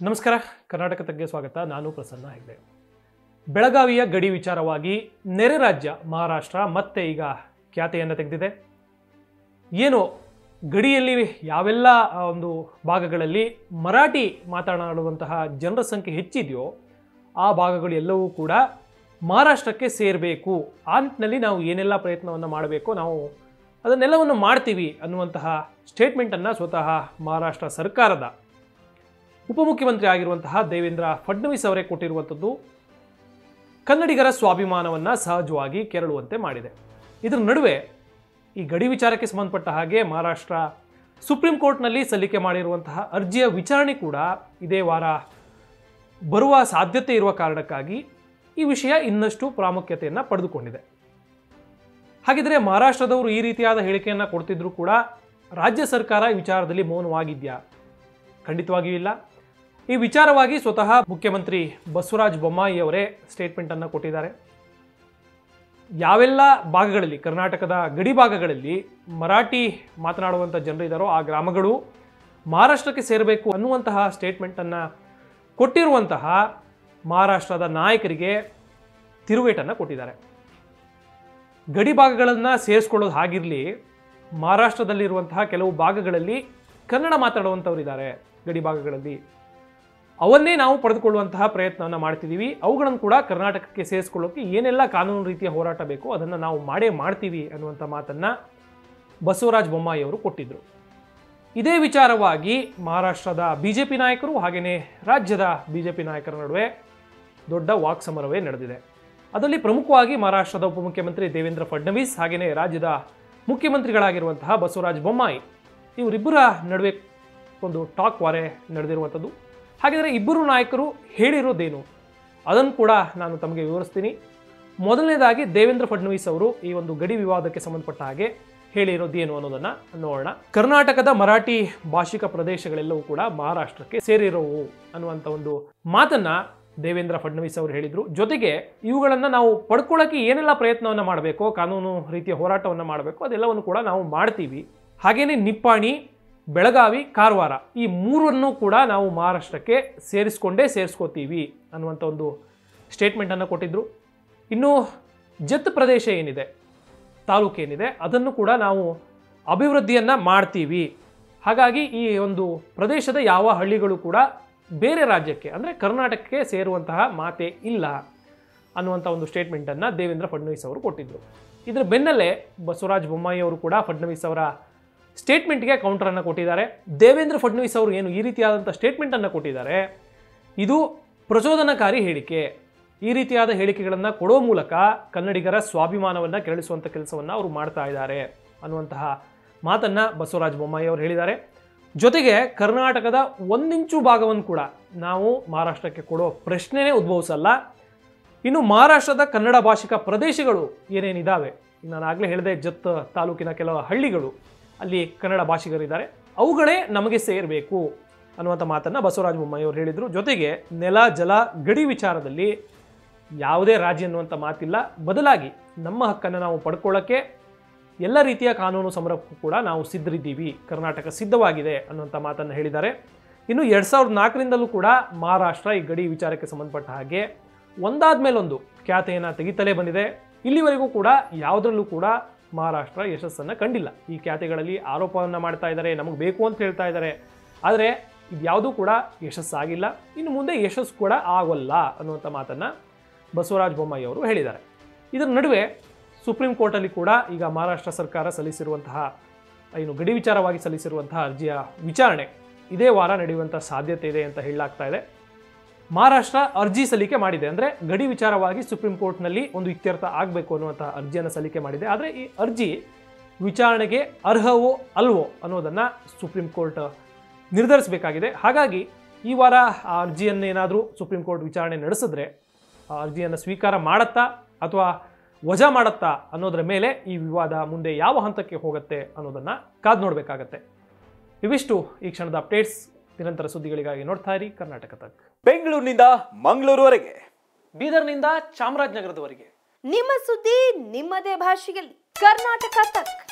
ನಮಸ್ಕಾರ ಕರ್ನಾಟಕ ತಗ್ಗೆ ಸ್ವಾಗತ ನಾನು ಪ್ರಸನ್ನ ಹೆಗ್ಡೆ ಬೆಳಗಾವಿಯ ಗಡಿ ವಿಚಾರವಾಗಿ ನೆರೆ ರಾಜ್ಯ ಮಹಾರಾಷ್ಟ್ರ ಮತ್ತೆ ಈಗ ಖ್ಯಾತೆಯನ್ನು ತೆಗೆದಿದೆ ಏನು ಗಡಿಯಲ್ಲಿ ಯಾವೆಲ್ಲ ಆ, ಒಂದು ಭಾಗಗಳಲ್ಲಿ ಮರಾಠಿ ಮಾತನಾಡುವಂತಹ ಜನರ ಸಂಖ್ಯೆ ಹೆಚ್ಚಿದೆಯೋ ಆ ಭಾಗಗಳು ಎಲ್ಲವೂ ಕೂಡ ಮಹಾರಾಷ್ಟ್ರಕ್ಕೆ ಸೇರಬೇಕು ಆ ನಿಟ್ಟಿನಲ್ಲಿ ನಾವು ಏನೆಲ್ಲ ಪ್ರಯತ್ನವನ್ನು ಮಾಡಬೇಕು ನಾವು ಅದನ್ನೆಲ್ಲವನ್ನು ಮಾಡ್ತೀವಿ ಅನ್ನುವಂತಹ ಸ್ಟೇಟ್ಮೆಂಟನ್ನು ಸ್ವತಃ ಮಹಾರಾಷ್ಟ್ರ ಸರ್ಕಾರದ ಉಪಮುಖ್ಯಮಂತ್ರಿ ಆಗಿರುವಂತಹ ದೇವೇಂದ್ರ ಫಡ್ನವೀಸ್ ಅವರೇ ಕೊಟ್ಟಿರುವಂಥದ್ದು ಕನ್ನಡಿಗರ ಸ್ವಾಭಿಮಾನವನ್ನು ಸಹಜವಾಗಿ ಕೆರಳುವಂತೆ ಮಾಡಿದೆ ಇದರ ನಡುವೆ ಈ ಗಡಿ ವಿಚಾರಕ್ಕೆ ಸಂಬಂಧಪಟ್ಟ ಹಾಗೆ ಮಹಾರಾಷ್ಟ್ರ ಸುಪ್ರೀಂ ಕೋರ್ಟ್ನಲ್ಲಿ ಸಲ್ಲಿಕೆ ಮಾಡಿರುವಂತಹ ಅರ್ಜಿಯ ವಿಚಾರಣೆ ಕೂಡ ಇದೇ ವಾರ ಬರುವ ಸಾಧ್ಯತೆ ಇರುವ ಕಾರಣಕ್ಕಾಗಿ ಈ ವಿಷಯ ಇನ್ನಷ್ಟು ಪ್ರಾಮುಖ್ಯತೆಯನ್ನು ಪಡೆದುಕೊಂಡಿದೆ ಹಾಗಿದ್ರೆ ಮಹಾರಾಷ್ಟ್ರದವರು ಈ ರೀತಿಯಾದ ಹೇಳಿಕೆಯನ್ನು ಕೊಡ್ತಿದ್ರು ಕೂಡ ರಾಜ್ಯ ಸರ್ಕಾರ ಈ ವಿಚಾರದಲ್ಲಿ ಮೌನವಾಗಿದೆಯಾ ಖಂಡಿತವಾಗಿಯೂ ಇಲ್ಲ ಈ ವಿಚಾರವಾಗಿ ಸ್ವತಃ ಮುಖ್ಯಮಂತ್ರಿ ಬಸವರಾಜ ಬೊಮ್ಮಾಯಿ ಅವರೇ ಸ್ಟೇಟ್ಮೆಂಟನ್ನು ಕೊಟ್ಟಿದ್ದಾರೆ ಯಾವೆಲ್ಲ ಭಾಗಗಳಲ್ಲಿ ಕರ್ನಾಟಕದ ಗಡಿ ಭಾಗಗಳಲ್ಲಿ ಮರಾಠಿ ಮಾತನಾಡುವಂಥ ಜನರು ಇದ್ದಾರೋ ಆ ಗ್ರಾಮಗಳು ಮಹಾರಾಷ್ಟ್ರಕ್ಕೆ ಸೇರಬೇಕು ಅನ್ನುವಂತಹ ಸ್ಟೇಟ್ಮೆಂಟನ್ನು ಕೊಟ್ಟಿರುವಂತಹ ಮಹಾರಾಷ್ಟ್ರದ ನಾಯಕರಿಗೆ ತಿರುವೇಟನ್ನು ಕೊಟ್ಟಿದ್ದಾರೆ ಗಡಿ ಭಾಗಗಳನ್ನು ಸೇರಿಸ್ಕೊಳ್ಳೋದು ಹಾಗಿರಲಿ ಮಹಾರಾಷ್ಟ್ರದಲ್ಲಿರುವಂತಹ ಕೆಲವು ಭಾಗಗಳಲ್ಲಿ ಕನ್ನಡ ಮಾತಾಡುವಂಥವ್ರು ಇದ್ದಾರೆ ಗಡಿ ಭಾಗಗಳಲ್ಲಿ ಅವನ್ನೇ ನಾವು ಪಡೆದುಕೊಳ್ಳುವಂತಹ ಪ್ರಯತ್ನವನ್ನು ಮಾಡ್ತಿದ್ದೀವಿ ಅವುಗಳನ್ನು ಕೂಡ ಕರ್ನಾಟಕಕ್ಕೆ ಸೇರಿಸ್ಕೊಳ್ಳೋಕೆ ಏನೆಲ್ಲ ಕಾನೂನು ರೀತಿಯ ಹೋರಾಟ ಬೇಕೋ ಅದನ್ನು ನಾವು ಮಾಡೇ ಮಾಡ್ತೀವಿ ಅನ್ನುವಂಥ ಮಾತನ್ನು ಬಸವರಾಜ ಬೊಮ್ಮಾಯಿ ಅವರು ಕೊಟ್ಟಿದ್ದರು ಇದೇ ವಿಚಾರವಾಗಿ ಮಹಾರಾಷ್ಟ್ರದ ಬಿ ಜೆ ಪಿ ನಾಯಕರು ಹಾಗೆಯೇ ರಾಜ್ಯದ ಬಿ ಜೆ ಪಿ ನಾಯಕರ ನಡುವೆ ದೊಡ್ಡ ವಾಕ್ಸಮರವೇ ನಡೆದಿದೆ ಅದರಲ್ಲಿ ಪ್ರಮುಖವಾಗಿ ಮಹಾರಾಷ್ಟ್ರದ ಉಪಮುಖ್ಯಮಂತ್ರಿ ದೇವೇಂದ್ರ ಫಡ್ನವೀಸ್ ಹಾಗೆಯೇ ರಾಜ್ಯದ ಮುಖ್ಯಮಂತ್ರಿಗಳಾಗಿರುವಂತಹ ಬಸವರಾಜ ಬೊಮ್ಮಾಯಿ ಇವರಿಬ್ಬರ ನಡುವೆ ಒಂದು ಟಾಕ್ ವಾರೆ ನಡೆದಿರುವಂಥದ್ದು ಹಾಗಿದ್ರೆ ಇಬ್ಬರು ನಾಯಕರು ಹೇಳಿರೋದೇನು ಅದನ್ನು ಕೂಡ ನಾನು ತಮಗೆ ವಿವರಿಸ್ತೀನಿ ಮೊದಲನೇದಾಗಿ ದೇವೇಂದ್ರ ಫಡ್ನವೀಸ್ ಅವರು ಈ ಒಂದು ಗಡಿ ವಿವಾದಕ್ಕೆ ಸಂಬಂಧಪಟ್ಟ ಹಾಗೆ ಹೇಳಿರೋದೇನು ಅನ್ನೋದನ್ನ ನೋಡೋಣ ಕರ್ನಾಟಕದ ಮರಾಠಿ ಭಾಷಿಕ ಪ್ರದೇಶಗಳೆಲ್ಲವೂ ಕೂಡ ಮಹಾರಾಷ್ಟ್ರಕ್ಕೆ ಸೇರಿರೋವು ಅನ್ನುವಂಥ ಒಂದು ಮಾತನ್ನ ದೇವೇಂದ್ರ ಫಡ್ನವೀಸ್ ಅವರು ಹೇಳಿದ್ರು ಜೊತೆಗೆ ಇವುಗಳನ್ನು ನಾವು ಪಡ್ಕೊಳ್ಳೋಕೆ ಏನೆಲ್ಲ ಪ್ರಯತ್ನವನ್ನು ಮಾಡಬೇಕೋ ಕಾನೂನು ರೀತಿಯ ಹೋರಾಟವನ್ನು ಮಾಡಬೇಕು ಅದೆಲ್ಲವನ್ನು ಕೂಡ ನಾವು ಮಾಡ್ತೀವಿ ಹಾಗೇನೆ ನಿಪ್ಪಾಣಿ ಬೆಳಗಾವಿ ಕಾರವಾರ ಈ ಮೂರನ್ನು ಕೂಡ ನಾವು ಮಹಾರಾಷ್ಟ್ರಕ್ಕೆ ಸೇರಿಸ್ಕೊಂಡೇ ಸೇರಿಸ್ಕೋತೀವಿ ಅನ್ನುವಂಥ ಒಂದು ಸ್ಟೇಟ್ಮೆಂಟನ್ನು ಕೊಟ್ಟಿದ್ದರು ಇನ್ನು ಜತ್ ಪ್ರದೇಶ ಏನಿದೆ ತಾಲೂಕು ಏನಿದೆ ಅದನ್ನು ಕೂಡ ನಾವು ಅಭಿವೃದ್ಧಿಯನ್ನು ಮಾಡ್ತೀವಿ ಹಾಗಾಗಿ ಈ ಒಂದು ಪ್ರದೇಶದ ಯಾವ ಹಳ್ಳಿಗಳು ಕೂಡ ಬೇರೆ ರಾಜ್ಯಕ್ಕೆ ಅಂದರೆ ಕರ್ನಾಟಕಕ್ಕೆ ಸೇರುವಂತಹ ಮಾತೆ ಇಲ್ಲ ಅನ್ನುವಂಥ ಒಂದು ಸ್ಟೇಟ್ಮೆಂಟನ್ನು ದೇವೇಂದ್ರ ಫಡ್ನವೀಸ್ ಅವರು ಕೊಟ್ಟಿದ್ದರು ಇದರ ಬೆನ್ನಲ್ಲೇ ಬಸವರಾಜ ಬೊಮ್ಮಾಯಿ ಅವರು ಕೂಡ ಫಡ್ನವೀಸ್ ಅವರ ಸ್ಟೇಟ್ಮೆಂಟ್ಗೆ ಕೌಂಟರನ್ನು ಕೊಟ್ಟಿದ್ದಾರೆ ದೇವೇಂದ್ರ ಫಡ್ನವೀಸ್ ಅವರು ಏನು ಈ ರೀತಿಯಾದಂಥ ಸ್ಟೇಟ್ಮೆಂಟನ್ನು ಕೊಟ್ಟಿದ್ದಾರೆ ಇದು ಪ್ರಚೋದನಕಾರಿ ಹೇಳಿಕೆ ಈ ರೀತಿಯಾದ ಹೇಳಿಕೆಗಳನ್ನು ಕೊಡೋ ಮೂಲಕ ಕನ್ನಡಿಗರ ಸ್ವಾಭಿಮಾನವನ್ನು ಕೆರಳಿಸುವಂಥ ಕೆಲಸವನ್ನು ಅವರು ಮಾಡ್ತಾ ಇದ್ದಾರೆ ಅನ್ನುವಂತಹ ಮಾತನ್ನು ಬಸವರಾಜ ಬೊಮ್ಮಾಯಿ ಅವರು ಹೇಳಿದ್ದಾರೆ ಜೊತೆಗೆ ಕರ್ನಾಟಕದ ಒಂದಿಂಚು ಭಾಗವನ್ನು ಕೂಡ ನಾವು ಮಹಾರಾಷ್ಟ್ರಕ್ಕೆ ಕೊಡೋ ಪ್ರಶ್ನೆನೇ ಉದ್ಭವಿಸಲ್ಲ ಇನ್ನು ಮಹಾರಾಷ್ಟ್ರದ ಕನ್ನಡ ಭಾಷಿಕ ಪ್ರದೇಶಗಳು ಏನೇನಿದ್ದಾವೆ ನಾನು ಆಗಲೇ ಹೇಳಿದೆ ಜತ್ ತಾಲೂಕಿನ ಕೆಲವು ಹಳ್ಳಿಗಳು ಅಲ್ಲಿ ಕನ್ನಡ ಭಾಷಿಗರಿದ್ದಾರೆ ಅವುಗಳೇ ನಮಗೆ ಸೇರಬೇಕು ಅನ್ನುವಂಥ ಮಾತನ್ನು ಬಸವರಾಜ ಬೊಮ್ಮಾಯಿ ಅವರು ಹೇಳಿದರು ಜೊತೆಗೆ ನೆಲ ಜಲ ಗಡಿ ವಿಚಾರದಲ್ಲಿ ಯಾವುದೇ ರಾಜಿ ಅನ್ನುವಂಥ ಮಾತಿಲ್ಲ ಬದಲಾಗಿ ನಮ್ಮ ಹಕ್ಕನ್ನು ನಾವು ಪಡ್ಕೊಳ್ಳೋಕ್ಕೆ ಎಲ್ಲ ರೀತಿಯ ಕಾನೂನು ಸಮರಕ್ಕೂ ಕೂಡ ನಾವು ಸಿದ್ಧರಿದ್ದೀವಿ ಕರ್ನಾಟಕ ಸಿದ್ಧವಾಗಿದೆ ಅನ್ನುವಂಥ ಮಾತನ್ನು ಹೇಳಿದ್ದಾರೆ ಇನ್ನು ಎರಡು ಸಾವಿರದ ನಾಲ್ಕರಿಂದಲೂ ಕೂಡ ಮಹಾರಾಷ್ಟ್ರ ಈ ಗಡಿ ವಿಚಾರಕ್ಕೆ ಸಂಬಂಧಪಟ್ಟ ಹಾಗೆ ಒಂದಾದ ಮೇಲೊಂದು ಖ್ಯಾತೆಯನ್ನು ತೆಗಿತಲೇ ಬಂದಿದೆ ಇಲ್ಲಿವರೆಗೂ ಕೂಡ ಯಾವುದರಲ್ಲೂ ಕೂಡ ಮಹಾರಾಷ್ಟ್ರ ಯಶಸ್ಸನ್ನು ಕಂಡಿಲ್ಲ ಈ ಖ್ಯಾತೆಗಳಲ್ಲಿ ಆರೋಪವನ್ನು ಮಾಡ್ತಾ ಇದ್ದಾರೆ ನಮಗೆ ಬೇಕು ಅಂತ ಹೇಳ್ತಾ ಇದ್ದಾರೆ ಆದರೆ ಇದ್ಯಾವುದೂ ಕೂಡ ಯಶಸ್ಸಾಗಿಲ್ಲ ಇನ್ನು ಮುಂದೆ ಯಶಸ್ಸು ಕೂಡ ಆಗೋಲ್ಲ ಅನ್ನುವಂಥ ಮಾತನ್ನು ಬಸವರಾಜ ಬೊಮ್ಮಾಯಿ ಅವರು ಹೇಳಿದ್ದಾರೆ ಇದರ ನಡುವೆ ಸುಪ್ರೀಂ ಕೋರ್ಟಲ್ಲಿ ಕೂಡ ಈಗ ಮಹಾರಾಷ್ಟ್ರ ಸರ್ಕಾರ ಸಲ್ಲಿಸಿರುವಂತಹ ಏನು ಗಡಿ ವಿಚಾರವಾಗಿ ಸಲ್ಲಿಸಿರುವಂತಹ ಅರ್ಜಿಯ ವಿಚಾರಣೆ ಇದೇ ವಾರ ನಡೆಯುವಂಥ ಸಾಧ್ಯತೆ ಇದೆ ಅಂತ ಹೇಳಲಾಗ್ತಾ ಇದೆ ಮಹಾರಾಷ್ಟ್ರ ಅರ್ಜಿ ಸಲ್ಲಿಕೆ ಮಾಡಿದೆ ಅಂದರೆ ಗಡಿ ವಿಚಾರವಾಗಿ ಸುಪ್ರೀಂ ಕೋರ್ಟ್ನಲ್ಲಿ ಒಂದು ಇತ್ಯರ್ಥ ಆಗಬೇಕು ಅನ್ನುವಂತಹ ಅರ್ಜಿಯನ್ನು ಸಲ್ಲಿಕೆ ಮಾಡಿದೆ ಆದರೆ ಈ ಅರ್ಜಿ ವಿಚಾರಣೆಗೆ ಅರ್ಹವೋ ಅಲ್ವೋ ಅನ್ನೋದನ್ನು ಸುಪ್ರೀಂ ಕೋರ್ಟ್ ನಿರ್ಧರಿಸಬೇಕಾಗಿದೆ ಹಾಗಾಗಿ ಈ ವಾರ ಆ ಅರ್ಜಿಯನ್ನೇನಾದರೂ ಸುಪ್ರೀಂ ಕೋರ್ಟ್ ವಿಚಾರಣೆ ನಡೆಸಿದ್ರೆ ಆ ಅರ್ಜಿಯನ್ನು ಸ್ವೀಕಾರ ಮಾಡತ್ತಾ ಅಥವಾ ವಜಾ ಮಾಡತ್ತಾ ಅನ್ನೋದರ ಮೇಲೆ ಈ ವಿವಾದ ಮುಂದೆ ಯಾವ ಹಂತಕ್ಕೆ ಹೋಗುತ್ತೆ ಅನ್ನೋದನ್ನು ಕಾದು ನೋಡಬೇಕಾಗತ್ತೆ ಇವಿಷ್ಟು ಈ ಕ್ಷಣದ ಅಪ್ಡೇಟ್ಸ್ ನಿರಂತರ ಸುದ್ದಿಗಳಿಗಾಗಿ ನೋಡ್ತಾ ಇರಿ ಕರ್ನಾಟಕ ತಕ್ ಬೆಂಗಳೂರಿನಿಂದ ಮಂಗಳೂರುವರೆಗೆ ಬೀದರ್ನಿಂದ ಚಾಮರಾಜನಗರದವರೆಗೆ ನಿಮ್ಮ ಸುದ್ದಿ ನಿಮ್ಮದೇ ಭಾಷೆಯಲ್ಲಿ ಕರ್ನಾಟಕ ತಕ್